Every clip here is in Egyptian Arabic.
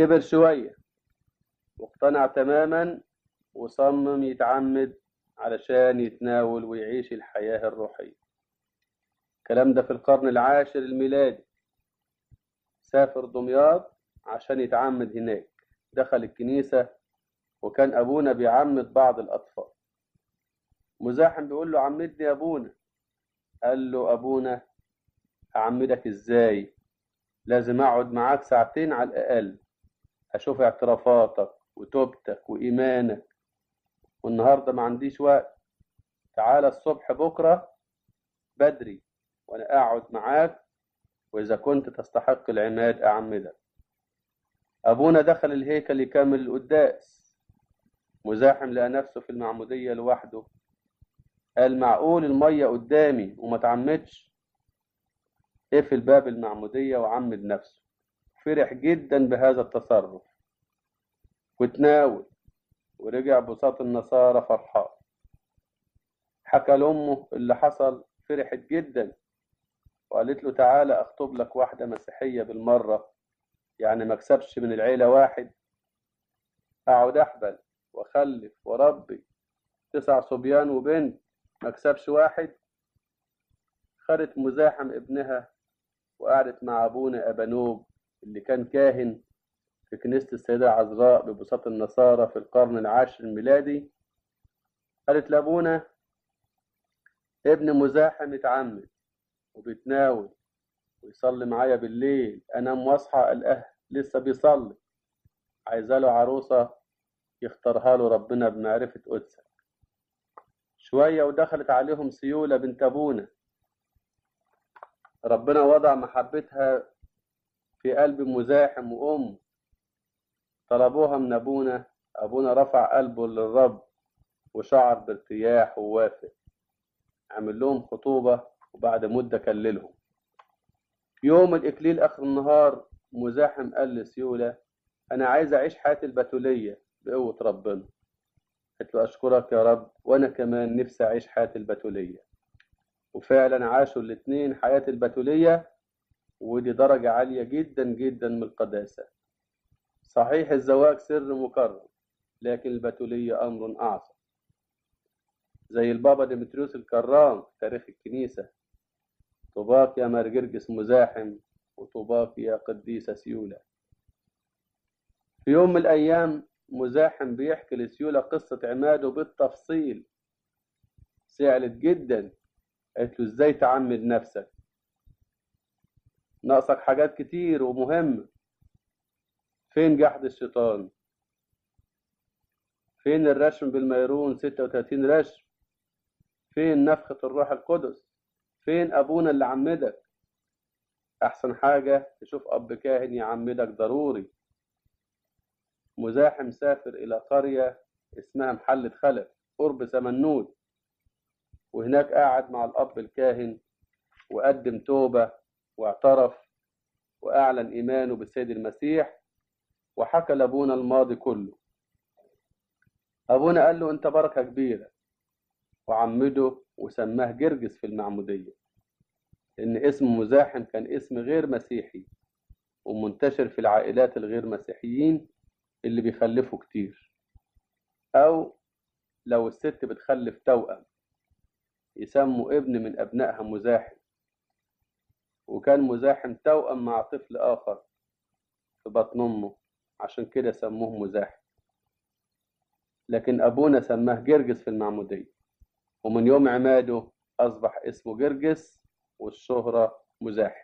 كبر شوية واقتنع تماما وصمم يتعمد علشان يتناول ويعيش الحياة الروحية الكلام ده في القرن العاشر الميلادي سافر دمياط عشان يتعمد هناك دخل الكنيسة وكان أبونا بيعمد بعض الأطفال مزاحم بيقول له عمدني يا أبونا قال له أبونا أعمدك إزاي لازم أقعد معاك ساعتين على الأقل أشوف اعترافاتك وتوبتك وإيمانك والنهاردة ما عنديش وقت تعالى الصبح بكرة بدري وأنا أقعد معاك وإذا كنت تستحق العماد أعمدك أبونا دخل الهيكل يكمل القداس مزاحم لقى نفسه في المعمودية لوحده قال معقول المية قدامي وما تعمدش قفل باب المعمودية وعمد نفسه فرح جدا بهذا التصرف وتناول ورجع بساط النصارى فرحان حكى لأمه اللي حصل فرحت جدا وقالت له تعالى أخطب لك واحدة مسيحية بالمرة يعني ما اكسبش من العيلة واحد أقعد أحبل وأخلف وأربي تسع صبيان وبنت ما اكسبش واحد خدت مزاحم ابنها وقعدت مع أبونا أبانوب اللي كان كاهن في كنيسة السيدة عذراء ببساط النصارى في القرن العاشر الميلادي قالت لأبونا ابن مزاحم اتعمد وبيتناول ويصلي معايا بالليل انام واصحى الاقيه لسه بيصلي عايزه له عروسه يختارها له ربنا بمعرفه قدسك شويه ودخلت عليهم سيوله بنت ابونا ربنا وضع محبتها في قلب مزاحم وام طلبوها من ابونا ابونا رفع قلبه للرب وشعر بارتياح ووافق عمل لهم خطوبه وبعد مدة كللهم يوم الإكليل آخر النهار مزاحم قال لسيولة أنا عايز أعيش حياتي البتولية بقوة ربنا قلت له أشكرك يا رب وأنا كمان نفسي أعيش حياتي البتولية وفعلا عاشوا الاتنين حياة البتولية ودي درجة عالية جدا جدا من القداسة صحيح الزواج سر مكرم لكن البتولية أمر أعظم زي البابا ديمتريوس الكرام في تاريخ الكنيسة طوباك يا مرجرجس مزاحم وطوباك يا قديسة سيولة في يوم من الأيام مزاحم بيحكي لسيولة قصة عماده بالتفصيل زعلت جدا قالت له ازاي تعمد نفسك ناقصك حاجات كتير ومهمة فين جحد الشيطان فين الرشم بالميرون 36 رشم فين نفخة الروح القدس فين أبونا اللي عمدك أحسن حاجة تشوف أب كاهن يعمدك ضروري مزاحم سافر إلى قرية اسمها محلة خلف قرب سمنود وهناك قاعد مع الأب الكاهن وقدم توبة واعترف وأعلن إيمانه بالسيد المسيح وحكى لأبونا الماضي كله أبونا قال له أنت بركة كبيرة وعمده وسماه جرجس في المعمودية لأن اسم مزاحم كان اسم غير مسيحي ومنتشر في العائلات الغير مسيحيين اللي بيخلفوا كتير أو لو الست بتخلف توأم يسموا ابن من أبنائها مزاحم وكان مزاحم توأم مع طفل آخر في بطن أمه عشان كده سموه مزاحم لكن أبونا سماه جرجس في المعمودية ومن يوم عماده أصبح اسمه جرجس والشهرة مزاحم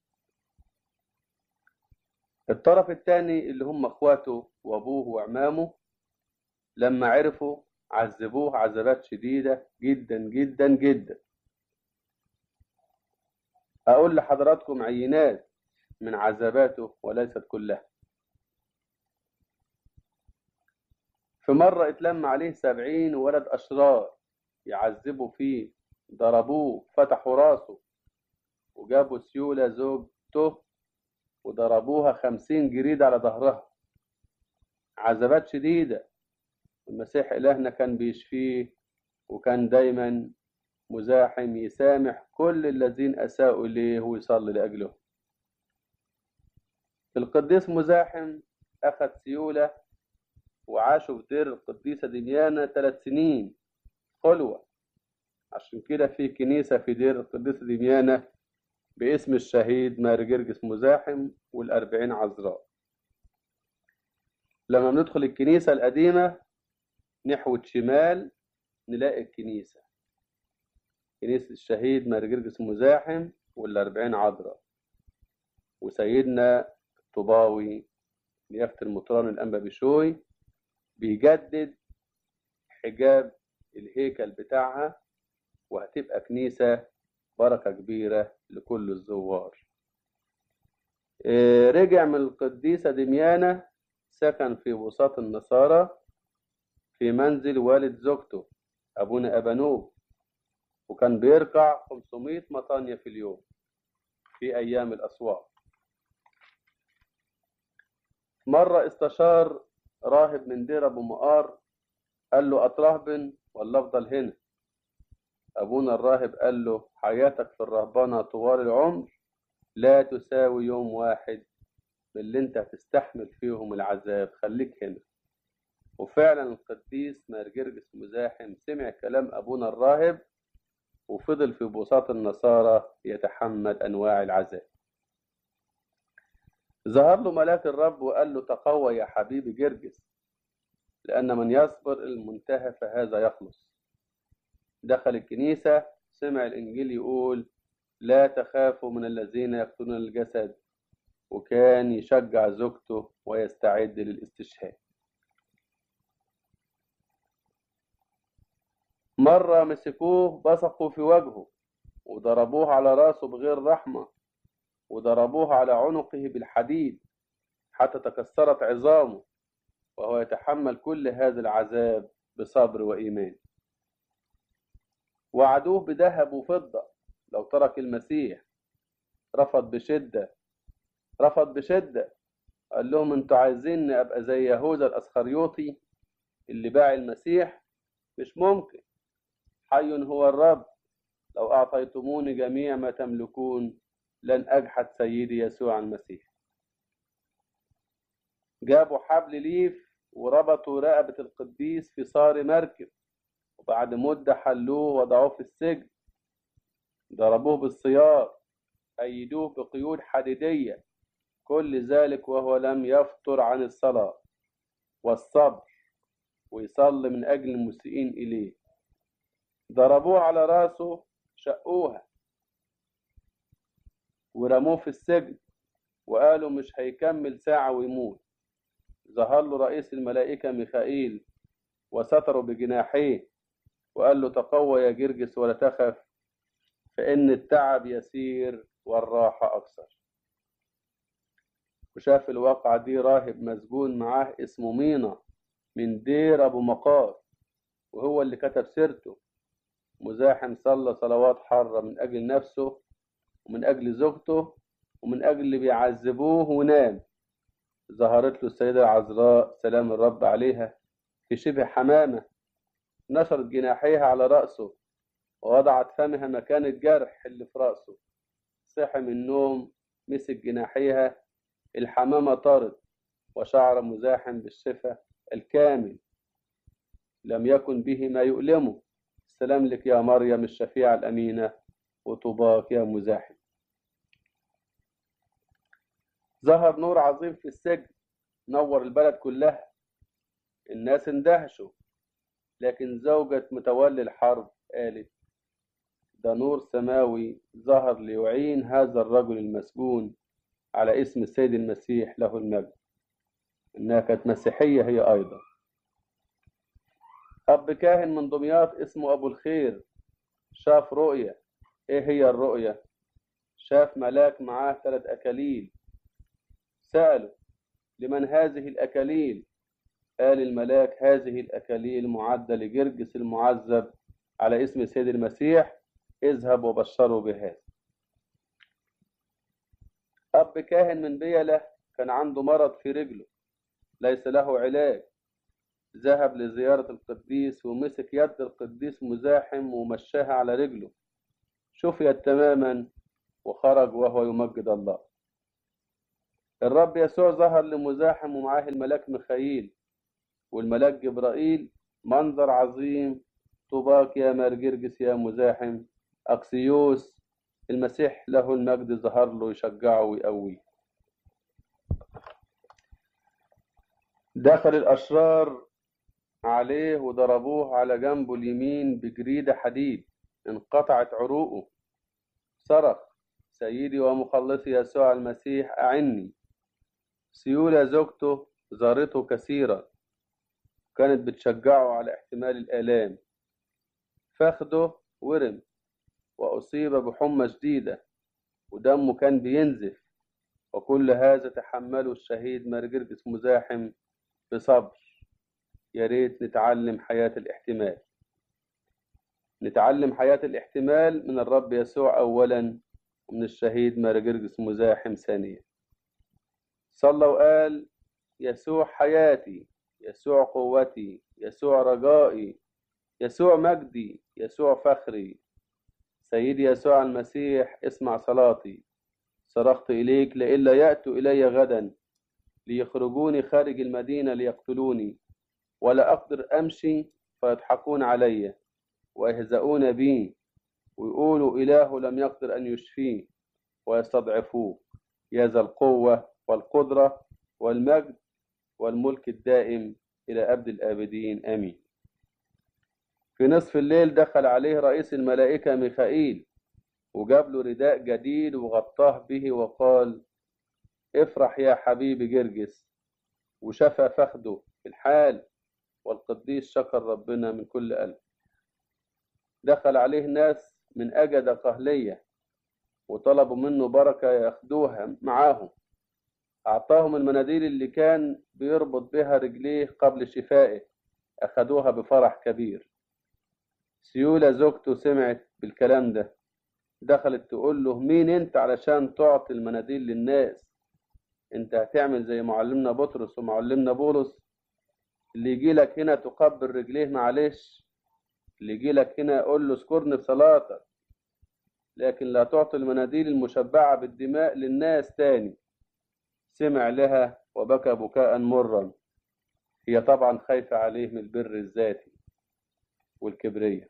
الطرف الثاني اللي هم اخواته وابوه وعمامه لما عرفوا عذبوه عذابات شديدة جدا جدا جدا أقول لحضراتكم عينات من عذاباته وليست كلها في مرة اتلم عليه سبعين ولد أشرار يعذبوا فيه ضربوه فتحوا راسه وجابوا سيولة زوجته وضربوها خمسين جريد على ظهرها عذابات شديدة المسيح إلهنا كان بيشفيه وكان دايما مزاحم يسامح كل الذين أساءوا إليه ويصلي لأجلهم القديس مزاحم أخذ سيولة وعاشوا في دير القديسة دميانة ثلاث سنين خلوة عشان كده في كنيسة في دير القديسة دميانة باسم الشهيد ماري جرجس مزاحم والأربعين عذراء لما بندخل الكنيسة القديمة نحو شمال نلاقي الكنيسة كنيسة الشهيد ماري جرجس مزاحم والأربعين عذراء وسيدنا الطباوي نيافة المطران الأنبا بشوي بيجدد حجاب الهيكل بتاعها وهتبقى كنيسة بركة كبيرة لكل الزوار إيه، رجع من القديسة دميانة سكن في وسط النصارى في منزل والد زوجته أبونا أبانوب وكان بيركع 500 مطانية في اليوم في أيام الأسواق مرة استشار راهب من دير أبو مقار قال له أترهبن ولا أفضل هنا أبونا الراهب قال له حياتك في الرهبنة طوال العمر لا تساوي يوم واحد من اللي انت هتستحمل فيهم العذاب خليك هنا وفعلا القديس مارجرجس مزاحم سمع كلام أبونا الراهب وفضل في بساط النصارى يتحمل أنواع العذاب ظهر له ملاك الرب وقال له تقوى يا حبيبي جرجس لأن من يصبر المنتهى فهذا يخلص دخل الكنيسة سمع الإنجيل يقول لا تخافوا من الذين يقتلون الجسد وكان يشجع زوجته ويستعد للاستشهاد مرة مسكوه بصقوا في وجهه وضربوه على راسه بغير رحمة وضربوه على عنقه بالحديد حتى تكسرت عظامه وهو يتحمل كل هذا العذاب بصبر وإيمان وعدوه بذهب وفضة لو ترك المسيح رفض بشدة رفض بشدة قال لهم انتوا عايزيني ابقى زي يهوذا الاسخريوطي اللي باع المسيح مش ممكن حي هو الرب لو اعطيتموني جميع ما تملكون لن اجحد سيدي يسوع المسيح جابوا حبل ليف وربطوا رقبة القديس في صار مركب وبعد مدة حلوه وضعوه في السجن ضربوه بالسيار أيدوه بقيود حديدية كل ذلك وهو لم يفطر عن الصلاة والصبر ويصلي من أجل المسيئين إليه ضربوه على راسه شقوها ورموه في السجن وقالوا مش هيكمل ساعة ويموت ظهر له رئيس الملائكة ميخائيل وستره بجناحيه وقال له تقوى يا جرجس ولا تخف فإن التعب يسير والراحة أكثر وشاف الواقعة دي راهب مسجون معاه اسمه مينا من دير أبو مقار وهو اللي كتب سيرته مزاحم صلى صلوات حارة من أجل نفسه ومن أجل زوجته ومن أجل اللي بيعذبوه ونام ظهرت له السيدة العذراء سلام الرب عليها في شبه حمامة نشرت جناحيها على رأسه ووضعت فمها مكان الجرح اللي في رأسه صحي من النوم مسك جناحيها الحمامة طارت وشعر مزاحم بالشفاء الكامل لم يكن به ما يؤلمه السلام لك يا مريم الشفيعة الأمينة وطوباك يا مزاحم ظهر نور عظيم في السجن نور البلد كلها الناس اندهشوا لكن زوجة متولي الحرب قالت ده نور سماوي ظهر ليعين هذا الرجل المسجون على اسم السيد المسيح له المجد إنها كانت مسيحية هي أيضا أب كاهن من دمياط اسمه أبو الخير شاف رؤية إيه هي الرؤية؟ شاف ملاك معاه ثلاث أكاليل سأله لمن هذه الأكاليل؟ قال الملاك هذه الأكاليل معدة لجرجس المعذب على اسم سيد المسيح اذهب وبشروا بهذا أب كاهن من بيلة كان عنده مرض في رجله ليس له علاج ذهب لزيارة القديس ومسك يد القديس مزاحم ومشاها على رجله شفيت تماما وخرج وهو يمجد الله الرب يسوع ظهر لمزاحم ومعاه الملاك ميخائيل والملاك جبرائيل منظر عظيم طوباك يا مرجرجس يا مزاحم أقسيوس المسيح له المجد ظهر له يشجعه ويقويه دخل الأشرار عليه وضربوه على جنبه اليمين بجريدة حديد انقطعت عروقه صرخ سيدي ومخلصي يسوع المسيح أعني سيولة زوجته زارته كثيرا كانت بتشجعه على احتمال الآلام فخده ورم وأصيب بحمى شديدة ودمه كان بينزف وكل هذا تحمله الشهيد مرجرجس مزاحم بصبر يا ريت نتعلم حياة الاحتمال نتعلم حياة الاحتمال من الرب يسوع أولا ومن الشهيد مرجرجس مزاحم ثانيا صلى وقال يسوع حياتي يسوع قوتي يسوع رجائي يسوع مجدي يسوع فخري سيدي يسوع المسيح اسمع صلاتي صرخت إليك لئلا يأتوا إلي غدا ليخرجوني خارج المدينة ليقتلوني ولا أقدر أمشي فيضحكون علي ويهزؤون بي ويقولوا إله لم يقدر أن يشفيه ويستضعفوه يا ذا القوة والقدرة والمجد والملك الدائم إلى أبد الآبدين آمين في نصف الليل دخل عليه رئيس الملائكة ميخائيل وجاب له رداء جديد وغطاه به وقال افرح يا حبيبي جرجس وشفى فخده في الحال والقديس شكر ربنا من كل قلب دخل عليه ناس من أجد قهلية وطلبوا منه بركة ياخدوها معاهم أعطاهم المناديل اللي كان بيربط بها رجليه قبل شفائه أخدوها بفرح كبير سيولة زوجته سمعت بالكلام ده دخلت تقول له مين انت علشان تعطي المناديل للناس انت هتعمل زي معلمنا بطرس ومعلمنا بولس اللي يجي لك هنا تقبل رجليه معلش اللي يجي لك هنا قول له اذكرني بصلاتك لكن لا تعطي المناديل المشبعة بالدماء للناس تاني سمع لها وبكى بكاء مرا هي طبعا خايفة عليه من البر الذاتي والكبرية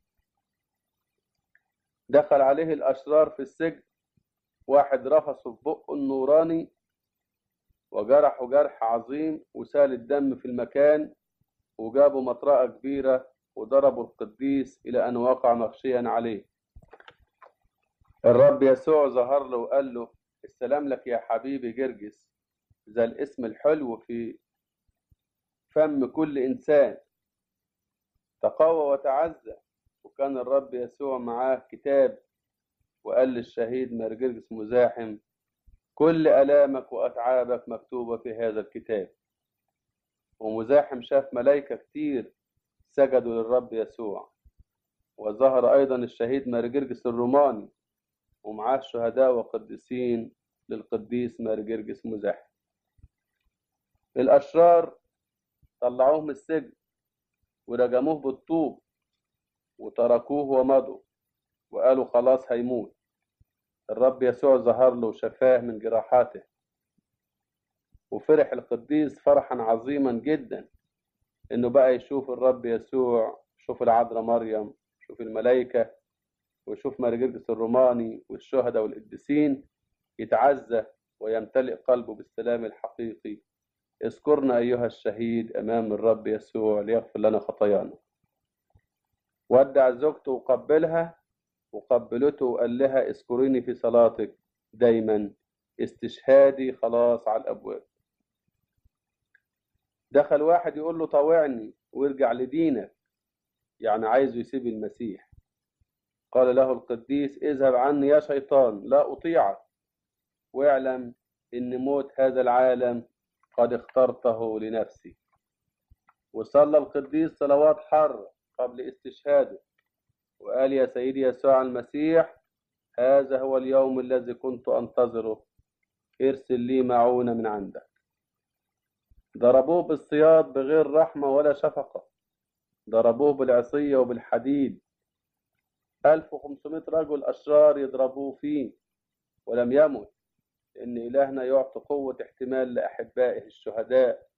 دخل عليه الأشرار في السجن واحد رفسه في بقه النوراني وجرحه جرح عظيم وسال الدم في المكان وجابوا مطرقة كبيرة وضربوا القديس إلى أن وقع مغشيا عليه الرب يسوع ظهر له وقال له السلام لك يا حبيبي جرجس ذا الاسم الحلو في فم كل إنسان تقوى وتعزى وكان الرب يسوع معاه كتاب وقال للشهيد مرجرجس مزاحم كل آلامك وأتعابك مكتوبة في هذا الكتاب ومزاحم شاف ملايكة كتير سجدوا للرب يسوع وظهر أيضا الشهيد مرجرجس الروماني ومعاه شهداء وقديسين للقديس مرجرجس مزاحم الأشرار طلعوه من السجن ورجموه بالطوب وتركوه ومضوا وقالوا خلاص هيموت الرب يسوع ظهر له وشفاه من جراحاته وفرح القديس فرحا عظيما جدا انه بقى يشوف الرب يسوع يشوف العذراء مريم يشوف الملائكة ويشوف مرجرجس الروماني والشهداء والقديسين يتعزى ويمتلئ قلبه بالسلام الحقيقي اذكرنا أيها الشهيد أمام الرب يسوع ليغفر لنا خطايانا ودع زوجته وقبلها وقبلته وقال لها اذكريني في صلاتك دايما استشهادي خلاص على الأبواب دخل واحد يقول له طوعني وارجع لدينك يعني عايزه يسيب المسيح قال له القديس اذهب عني يا شيطان لا أطيعك واعلم إن موت هذا العالم قد اخترته لنفسي وصلى القديس صلوات حر قبل استشهاده وقال يا سيدي يسوع المسيح هذا هو اليوم الذي كنت أنتظره ارسل لي معونة من عندك ضربوه بالصياد بغير رحمة ولا شفقة ضربوه بالعصية وبالحديد 1500 رجل أشرار يضربوه فيه ولم يمت إن إلهنا يعطي قوة احتمال لأحبائه الشهداء